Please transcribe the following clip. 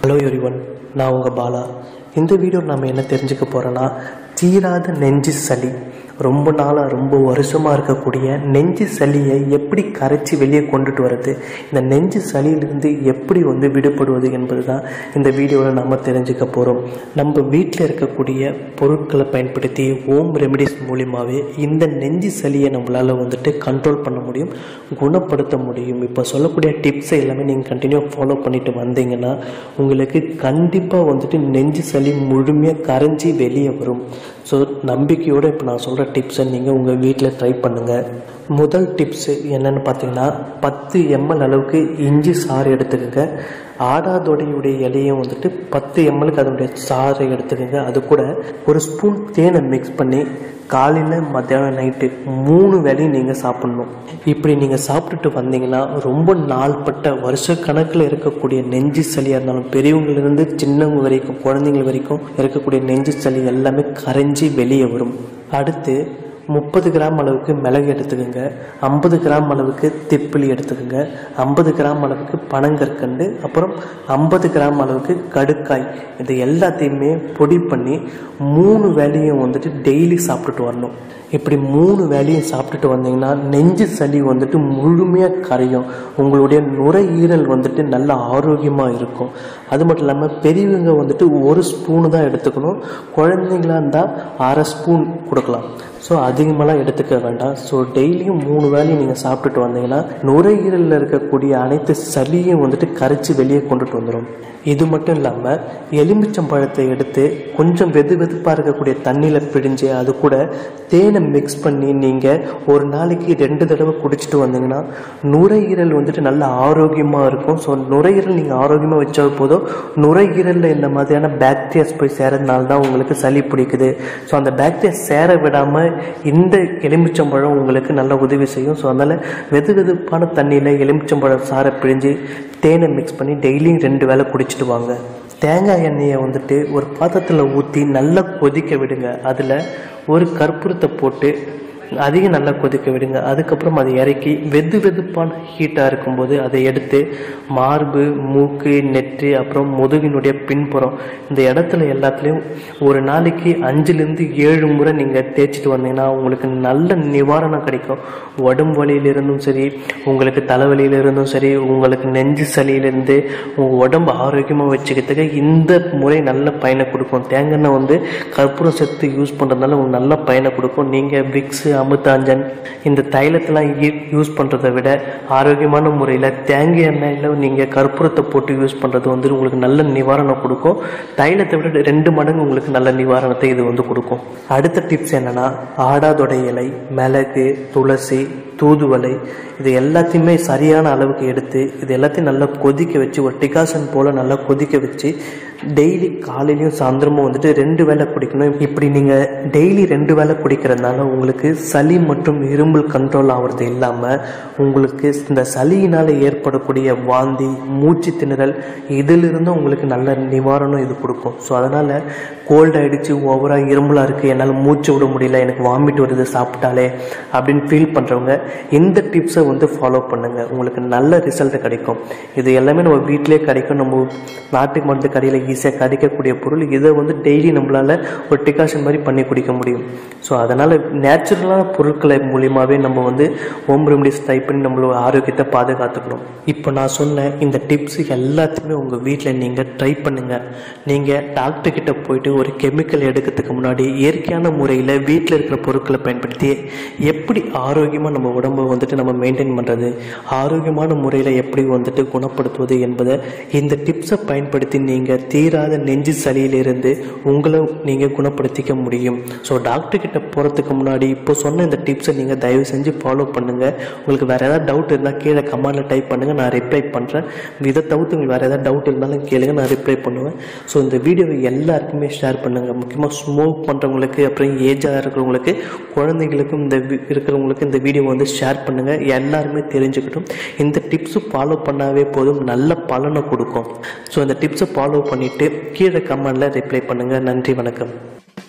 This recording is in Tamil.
ஹலோ எவ்ரிவன் நான் உங்கள் பாலா இந்த வீடியோ நம்ம என்ன தெரிஞ்சுக்க போகிறோன்னா தீராத நெஞ்சு சளி ரொம்ப நாளாக ரொம்ப வருஷமாக இருக்கக்கூடிய நெஞ்சு சளியை எப்படி கரைச்சி வெளியே கொண்டுட்டு வர்றது இந்த நெஞ்சு சளியிலிருந்து எப்படி வந்து விடுபடுவது என்பது தான் இந்த வீடியோவில் நம்ம தெரிஞ்சுக்க போகிறோம் நம்ம வீட்டில் இருக்கக்கூடிய பொருட்களை பயன்படுத்தி ஹோம் ரெமெடிஸ் மூலியமாகவே இந்த நெஞ்சு சளியை நம்மளால் வந்துட்டு கண்ட்ரோல் பண்ண முடியும் குணப்படுத்த முடியும் இப்போ சொல்லக்கூடிய டிப்ஸை எல்லாமே நீங்கள் கண்டினியூ ஃபாலோ பண்ணிட்டு வந்தீங்கன்னா உங்களுக்கு கண்டிப்பாக வந்துட்டு நெஞ்சு சளி முழுமையாக கரைஞ்சி வெளியே வரும் ஸோ நம்பிக்கையோடு இப்போ நான் சொல்கிற டிப்ஸை நீங்கள் உங்கள் வீட்டில் ட்ரை பண்ணுங்கள் முதல் டிப்ஸு என்னென்னு பார்த்தீங்கன்னா பத்து எம்எல் அளவுக்கு இஞ்சி சாறு எடுத்துக்கோங்க ஆடாதொடையுடைய இலையும் வந்துட்டு பத்து எம்எல்க்கு அதனுடைய சாறை எடுத்துக்கோங்க அது கூட ஒரு ஸ்பூன் தேனை மிக்ஸ் பண்ணி காலையில் மத்தியானம் நைட்டு மூணு வேலையும் நீங்கள் சாப்பிட்ணும் இப்படி நீங்கள் சாப்பிட்டுட்டு வந்தீங்கன்னா ரொம்ப நாள்பட்ட வருஷ கணக்கில் இருக்கக்கூடிய நெஞ்சு சளியாக இருந்தாலும் பெரியவங்களிலிருந்து சின்னவங்க வரைக்கும் குழந்தைங்க வரைக்கும் இருக்கக்கூடிய நெஞ்சு சளி எல்லாமே கரைஞ்சி வெளியே வரும் அடுத்து முப்பது கிராம் அளவுக்கு மிளகு எடுத்துக்கோங்க ஐம்பது கிராம் அளவுக்கு திப்பிலி எடுத்துக்கோங்க ஐம்பது கிராம் அளவுக்கு பனங்கற்கண்டு அப்புறம் ஐம்பது கிராம் அளவுக்கு கடுக்காய் இது எல்லாத்தையுமே பொடி பண்ணி மூணு வேலையும் வந்துட்டு டெய்லி சாப்பிட்டுட்டு வரணும் இப்படி மூணு வேலையும் சாப்பிட்டுட்டு வந்தீங்கன்னா நெஞ்சு சளி வந்துட்டு முழுமையாக கரையும் உங்களுடைய நுரையீரல் வந்துட்டு நல்ல ஆரோக்கியமாக இருக்கும் அது மட்டும் இல்லாமல் பெரியவங்க வந்துட்டு ஒரு ஸ்பூனு தான் எடுத்துக்கணும் குழந்தைங்களா இருந்தால் அரை ஸ்பூன் கொடுக்கலாம் ஸோ அதிகமாகலாம் எடுத்துக்க வேண்டாம் ஸோ டெய்லியும் மூணு வேலையும் நீங்கள் சாப்பிட்டுட்டு வந்தீங்கன்னா நுரையீரலில் இருக்கக்கூடிய அனைத்து சளியும் வந்துட்டு கரைச்சி வெளியே கொண்டுட்டு வந்துடும் இது மட்டும் இல்லாமல் எலுமிச்சம்பழத்தை எடுத்து கொஞ்சம் வெது வெதுப்பாக இருக்கக்கூடிய தண்ணியில் பிழிஞ்சு அது கூட தேனை மிக்ஸ் பண்ணி நீங்கள் ஒரு நாளைக்கு ரெண்டு தடவை குடிச்சிட்டு வந்தீங்கன்னா நுரையீரல் வந்துட்டு நல்ல ஆரோக்கியமாக இருக்கும் ஸோ நுரையீரல் நீங்கள் ஆரோக்கியமாக வச்சா போதும் நுரையீரலில் இந்த மாதிரியான பாக்டீரியாஸ் போய் சேரதுனால தான் உங்களுக்கு சளி பிடிக்குது ஸோ அந்த பாக்டீரியா சேர விடாமல் இந்த எலுமிச்சம்பழம் உங்களுக்கு நல்ல உதவி செய்யும் ஸோ அதனால் வெது வெதுப்பான தண்ணியில் எலுமிச்சம்பழம் சாரை பிழிஞ்சு தேனை மிக்ஸ் பண்ணி டெய்லியும் ரெண்டு வேளை குடிச்சிட்டு வாங்க தேங்காய் எண்ணெயை வந்துட்டு ஒரு பாத்திரத்தில் ஊற்றி நல்லா கொதிக்க விடுங்க அதில் ஒரு கற்பூரத்தை போட்டு அதிகம் நல்லா கொதிக்க விடுங்க அதுக்கப்புறம் அதை இறக்கி வெது வெதுப்பான ஹீட்டாக இருக்கும்போது அதை எடுத்து மார்பு மூக்கு நெற்றி அப்புறம் முதுகினுடைய பின்புறம் இந்த இடத்துல எல்லாத்துலேயும் ஒரு நாளைக்கு அஞ்சுலேருந்து ஏழு முறை நீங்கள் தேய்ச்சிட்டு வந்தீங்கன்னா உங்களுக்கு நல்ல நிவாரணம் கிடைக்கும் உடம்பு வலியிலிருந்தும் சரி உங்களுக்கு தலைவலியிலிருந்தும் சரி உங்களுக்கு நெஞ்சு சளியிலிருந்து உங்கள் உடம்பு ஆரோக்கியமாக வச்சுக்கிறதுக்கு இந்த முறை நல்ல பயனை கொடுக்கும் தேங்காய் எண்ணெய் வந்து கற்பூரம் சேர்த்து யூஸ் பண்ணுறதுனால உங்களுக்கு நல்ல பயனை கொடுக்கும் நீங்கள் விக்ஸு அமுத்தாஞ்சன் இந்த தைலத்தெல்லாம் யூஸ் பண்ணுறதை விட ஆரோக்கியமான முறையில் தேங்காய் எண்ணெயில் நீங்கள் கற்பூரத்தை போட்டு யூஸ் பண்ணுறது வந்து உங்களுக்கு நல்ல நிவாரணம் கொடுக்கும் தைலத்தை விட ரெண்டு மடங்கு உங்களுக்கு நல்ல நிவாரணத்தை இது வந்து கொடுக்கும் அடுத்த டிப்ஸ் என்னென்னா ஆடாதொடை இலை மிளகு துளசி தூதுவளை இது எல்லாத்தையுமே சரியான அளவுக்கு எடுத்து இது எல்லாத்தையும் நல்லா கொதிக்க வச்சு ஒரு டிகாசன் போல் நல்லா கொதிக்க வச்சு டெய்லி காலையிலையும் சாயந்தரமும் வந்துட்டு ரெண்டு வேளை குடிக்கணும் இப்படி நீங்கள் டெய்லி ரெண்டு வேளை குடிக்கிறதுனால உங்களுக்கு சளி மற்றும் இருமல் கண்ட்ரோல் ஆகிறது இல்லாமல் உங்களுக்கு இந்த சளியினால் ஏற்படக்கூடிய வாந்தி மூச்சு திணறல் இதிலிருந்தும் உங்களுக்கு நல்ல நிவாரணம் இது கொடுக்கும் ஸோ அதனால் கோல்ட் ஆகிடுச்சு ஓவராக இருமலாக இருக்குது என்னால் மூச்சு விட முடியல எனக்கு வாமிட் வருது சாப்பிட்டாலே அப்படின்னு ஃபீல் பண்ணுறவங்க இந்த டிப்ஸை வந்து ஃபாலோ பண்ணுங்கள் உங்களுக்கு நல்ல ரிசல்ட் கிடைக்கும் இது எல்லாமே நம்ம வீட்டிலே கிடைக்கும் நம்ம நாட்டு மருந்து கடையில் ஈஸியாக கிடைக்கக்கூடிய பொருள் இதை வந்து டெய்லி நம்மளால் ஒரு டிகாஷன் மாதிரி பண்ணி குடிக்க முடியும் ஸோ அதனால் நேச்சுரலான பொருட்களை மூலியமாகவே நம்ம வந்து ஹோம் ரெமடிஸ் ட்ரை பண்ணி நம்மளோட ஆரோக்கியத்தை பாதுகாத்துக்கணும் இப்போ நான் சொன்ன இந்த டிப்ஸ் எல்லாத்தையுமே உங்கள் வீட்டில் நீங்கள் ட்ரை பண்ணுங்கள் நீங்கள் டாக்டர் கிட்ட போயிட்டு ஒரு கெமிக்கல் எடுக்கிறதுக்கு முன்னாடி இயற்கையான முறையில் வீட்டில் இருக்கிற பொருட்களை பயன்படுத்தி எப்படி ஆரோக்கியமாக நம்ம உடம்பை வந்துட்டு நம்ம மெயின்டைன் பண்ணுறது ஆரோக்கியமான முறையில் எப்படி வந்துட்டு குணப்படுத்துவது என்பதை இந்த டிப்ஸை பயன்படுத்தி நீங்கள் தீராத நெஞ்சு சளியிலிருந்து உங்களை நீங்கள் குணப்படுத்திக்க முடியும் ஸோ டாக்டர் கிட்ட போகிறதுக்கு முன்னாடி இப்போ சொன்ன இந்த டிப்ஸை நீங்கள் தயவு செஞ்சு ஃபாலோ பண்ணுங்கள் உங்களுக்கு வேறு ஏதாவது டவுட் இருந்தால் கீழே கமெண்டில் டைப் பண்ணுங்கள் நான் ரிப்ளை பண்ணுறேன் இதை தவிர்த்து உங்களுக்கு வேறு ஏதாவது டவுட் இருந்தாலும் கேளுங்க நான் ரிப்ளை பண்ணுவேன் ஸோ இந்த வீடியோவை எல்லாருக்குமே ஷேர் பண்ணுங்கள் முக்கியமாக ஸ்மோக் பண்ணுறவங்களுக்கு அப்புறம் ஏஜாக இருக்கிறவங்களுக்கு குழந்தைங்களுக்கும் இந்த வி- இருக்கிறவங்களுக்கு இந்த வீடியோ வந்து ஷேர் பண்ணுங்கள் எல்லாருமே தெரிஞ்சுக்கட்டும் இந்த டிப்ஸு ஃபாலோ பண்ணாவே போதும் நல்ல பலனை கொடுக்கும் ஸோ இந்த டிப்ஸை ஃபாலோ பண்ணிவிட்டு கீழே கமெண்டில் ரிப்ளை பண்ணுங்கள் நன்றி வணக்கம்